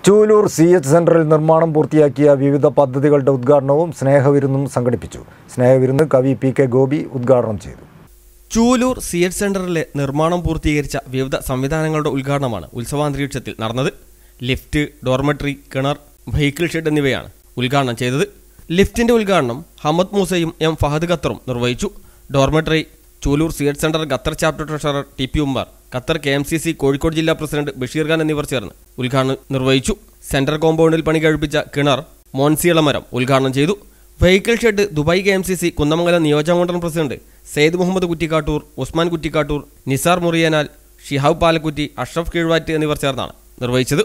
Chulur C H സെന്ററിൽ നിർമ്മാണം പൂർത്തിയാക്കിയ വിവിധ പദ്ധതികളുടെ ഉദ്ഘാടനവും സ്നേഹവിരുന്നും സംഘടിപ്പിച്ചു സ്നേഹവിരുന്ന് കവി പി കെ ഗോപി ഉദ്ഘാടനം ചെയ്തു ചൂലൂർ സി എച്ച് സെന്ററിലെ നിർമ്മാണം പൂർത്തീകരിച്ച വിവിധ സംവിധാനങ്ങളുടെ ഉദ്ഘാടനമാണ് ഉത്സവാന്തരീക്ഷത്തിൽ നടന്നത് ലിഫ്റ്റ് ഡോർമെട്രി കിണർ വെഹിക്കിൾ ഷെഡ് എന്നിവയാണ് ഉദ്ഘാടനം ചെയ്തത് ലിഫ്റ്റിന്റെ ഉദ്ഘാടനം ഹമദ് മൂസയും എം ഫഹദ് ഖത്തറും നിർവഹിച്ചു dormitory Chooloor C H centre Qatar chapter treasurer T P Ummer Qatar K M C C Kozhikode ജില്ലാ പ്രസിഡന്റ് ബഷീർ ഖാൻ എന്നിവർ ചേർന്ന് ഉദ്ഘാടനം നിർവഹിച്ചു സെന്റർ കോമ്പൗണ്ടിൽ പണി കഴിപ്പിച്ച കിണർ മോൻസിയളമരം ഉദ്ഘാടനം ചെയ്തു vehicle shed Dubai K M C C Kunnamangalam നിയോജകമണ്ഡലം പ്രസിഡന്റ് സെയ്ദ് മുഹമ്മദ് കുറ്റിക്കാട്ടൂർ ഉസ്മാൻ കുറ്റിക്കാട്ടൂർ നിസാർ മുറിയനാൽ ഷിഹാബ് പാലക്കുറ്റി അഷ്റഫ് കീഴ്വാറ്റ് എന്നിവർ ചേർന്നാണ് നിർവഹിച്ചത്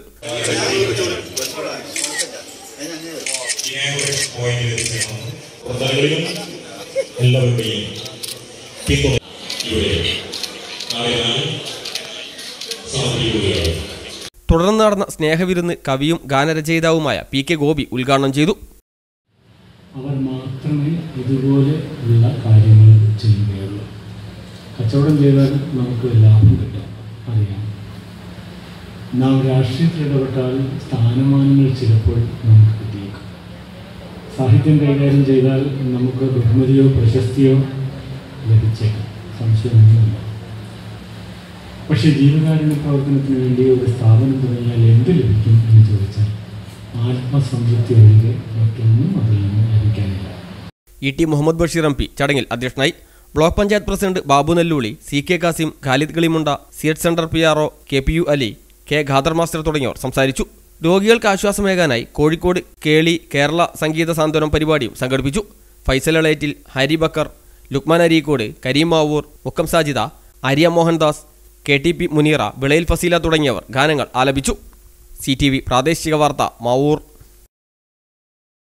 പ്രധാനികളും എല്ലാവരുടെയും പിന്തുണ ഇവിടെ നാളെ ഞാൻ സമർപ്പിക്കുകയാണ് തുടർന്ന് നടന്ന സ്നേഹവിരുന്ന് കവിയും ഗാനരചയിതാവുമായ പി കെ ഗോപി ഉദ്ഘാടനം ചെയ്തു അവർ മാത്രമേ ഇതുപോലെ ഉള്ള കാര്യങ്ങൾ ചെയ്യുകയുള്ളൂ കച്ചവടം ചെയ്താൽ നമുക്ക് ലാഭം കിട്ടാം അറിയാം നാം രാഷ്ട്രീയത്തിൽ ഇടപെട്ടാൽ സ്ഥാനമാനങ്ങൾ ചിലപ്പോൾ നമുക്ക് കിട്ടിയേക്കും സാഹിത്യം കൈകാര്യം ചെയ്താൽ നമുക്ക് ബഹുമതിയോ പ്രശസ്തിയോ ലഭിച്ചേക്കാം സംശയമൊന്നുമില്ല പക്ഷേ ജീവകാരുണ്യ പ്രവർത്തനത്തിന് വേണ്ടി ഒരു സ്ഥാപനം തുടങ്ങിയാൽ എന്ത് ലഭിക്കും എന്ന് ചോദിച്ചാൽ ആത്മസംതൃപ്തി ഒഴികെ മറ്റൊന്നും അതിൽ നിന്ന് ലഭിക്കാനില്ല E T Muhammad Basheer M P ചടങ്ങിൽ അധ്യക്ഷനായി block panchayat president Babu Nellooli C K Kasim Khalid Kalimunda C H centre P R O K P U Ali K Khader master തുടങ്ങിയവർ സംസാരിച്ചു രോഗികൾക്ക് ആശ്വാസമേകാനായി കോഴിക്കോട് കേളി കേരള സംഗീത സാന്ത്വനം പരിപാടിയും സംഘടിപ്പിച്ചു Faisal Elettil Hari Bakker Lukman Areekode Kareem Mavoor Mukkam Sajida Arya Mohandas K T P Muneera Vilayil Faseela തുടങ്ങിയവർ ഗാനങ്ങൾ ആലപിച്ചു സി ടി വി പ്രാദേശിക വാർത്ത മാവൂർ